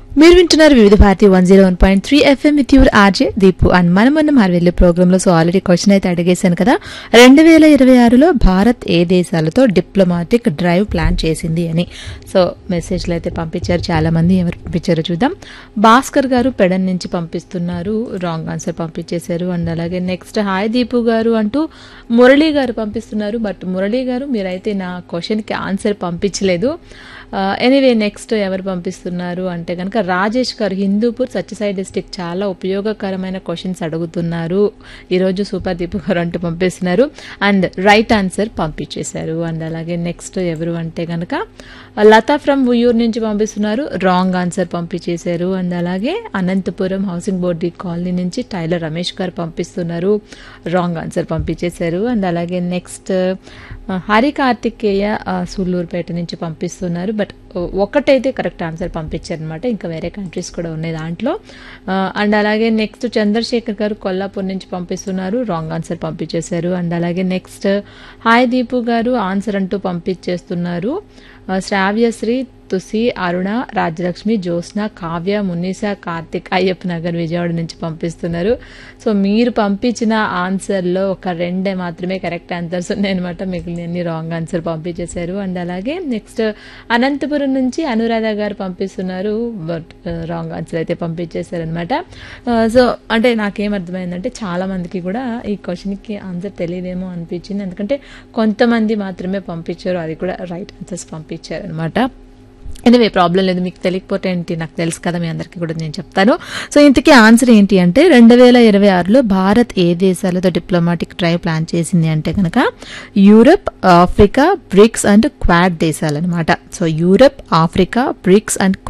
మీరు వింటున్నారు Vividh Bharati one zero one point three FM with your RJ Deepu and మనం మొన్న మారవెల్లి ప్రోగ్రామ్ లో సో ఆల్రెడీ క్వశ్చన్ అయితే అడిగేశాను కదా రెండు వేల ఇరవై ఆరులో భారత్ ఏ దేశాలతో డిప్లొమాటిక్ డ్రైవ్ ప్లాన్ చేసింది అని సో మెసేజ్లు అయితే పంపించారు చాలా మంది ఎవరు పంపించారో చూద్దాం భాస్కర్ గారు పెడన్ నుంచి పంపిస్తున్నారు రాంగ్ ఆన్సర్ పంపించేశారు అండ్ అలాగే నెక్స్ట్ హాయ్ దీపు గారు అంటూ మురళీ గారు పంపిస్తున్నారు బట్ మురళీ గారు మీరైతే నా క్వశ్చన్కి ఆన్సర్ పంపించలేదు ఎనీవే నెక్స్ట్ ఎవరు పంపిస్తున్నారు అంటే కనుక రాజేష్ గారు హిందూపూర్ సత్యసాయి డిస్టిక్ చాలా ఉపయోగకరమైన క్వశ్చన్స్ అడుగుతున్నారు ఈరోజు సూపర్ దీపు గారు అంటూ పంపిస్తున్నారు అండ్ రైట్ ఆన్సర్ పంపించేశారు అండ్ అలాగే నెక్స్ట్ ఎవరు అంటే కనుక లతా ఫ్రమ్ ఉయ్యూరు నుంచి పంపిస్తున్నారు రాంగ్ ఆన్సర్ పంపించేశారు అండ్ అలాగే అనంతపురం హౌసింగ్ బోర్డు కాలనీ నుంచి టైలర్ రమేష్ గారు పంపిస్తున్నారు రాంగ్ ఆన్సర్ పంపించేశారు అండ్ అలాగే నెక్స్ట్ హరి కార్తికేయ ఆ, సుల్లూరుపేట నుంచి పంపిస్తున్నారు బట్ ఒకటైతే కరెక్ట్ ఆన్సర్ పంపించారనమాట ఇంకా వేరే కంట్రీస్ కూడా ఉన్నాయి దాంట్లో ఆ, అండ్ అలాగే నెక్స్ట్ చంద్రశేఖర్ గారు కొల్లాపూర్ నుంచి పంపిస్తున్నారు రాంగ్ ఆన్సర్ పంపించేశారు అండ్ అలాగే నెక్స్ట్ హాయ్ దీపు గారు ఆన్సర్ అంటూ పంపించేస్తున్నారు ఆ, శ్రావ్యశ్రీ తుసి అరుణ రాజ్యలక్ష్మి జ్యోత్స్న కావ్య మునీసా కార్తిక్ అయ్యప్ప నగర్ విజయవాడ నుంచి పంపిస్తున్నారు సో మీరు పంపించిన ఆన్సర్లో ఒక రెండే మాత్రమే కరెక్ట్ ఆన్సర్స్ ఉన్నాయన్నమాట మిగిలిన రాంగ్ ఆన్సర్ పంపించేశారు అండ్ అలాగే నెక్స్ట్ అనంతపురం నుంచి అనురాధ గారు పంపిస్తున్నారు బట్ రాంగ్ ఆన్సర్ అయితే పంపించేశారనమాట సో అంటే నాకేం అర్థమైందంటే చాలా మందికి కూడా ఈ క్వశ్చన్కి ఆన్సర్ తెలియదేమో అనిపించింది ఎందుకంటే కొంతమంది మాత్రమే పంపించారు అది కూడా రైట్ ఆన్సర్స్ పంపించారు అనమాట ఎనివే ప్రాబ్లం లేదు మీకు తెలియకపోతే ఏంటి నాకు తెలుసు కదా మీ అందరికీ కూడా నేను చెప్తాను సో ఇంతకీ ఆన్సర్ ఏంటి అంటే రెండు వేల ఇరవై ఆరులో భారత్ ఏ దేశాలతో డిప్లొమాటిక్ డ్రైవ్ ప్లాన్ చేసింది అంటే కనుక Europe Africa BRICS and Quad దేశాలన్నమాట so Europe Africa BRICS and